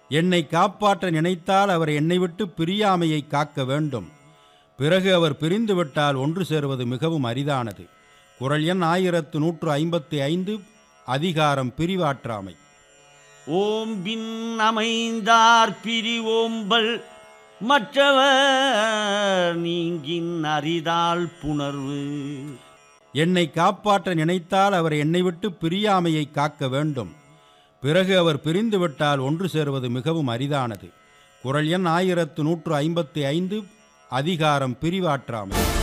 என்னை காப்பாற்ற நினைத்தால் அவர் என்னை விட்டு பிரியாமையை காக்க வேண்டும் பிறகு அவர் பிரிந்துவிட்டால் ஒன்று சேருவது மிகவும் அரிதானது குரல் எண் ஆயிரத்து நூற்று ஐம்பத்தி ஐந்து அதிகாரம் பிரிவாற்றாமை ஓம்பின் அமைந்தார் பிரிவோம்பல் மற்றவர் நீங்கின் அரிதால் புணர்வு என்னை காப்பாற்ற நினைத்தால் அவர் என்னை விட்டு பிரியாமையை காக்க வேண்டும் பிறகு அவர் பிரிந்துவிட்டால் ஒன்று சேருவது மிகவும் அரிதானது குரல் எண் ஆயிரத்து நூற்று ஐம்பத்தி ஐந்து அதிகாரம் பிரிவாற்றாமை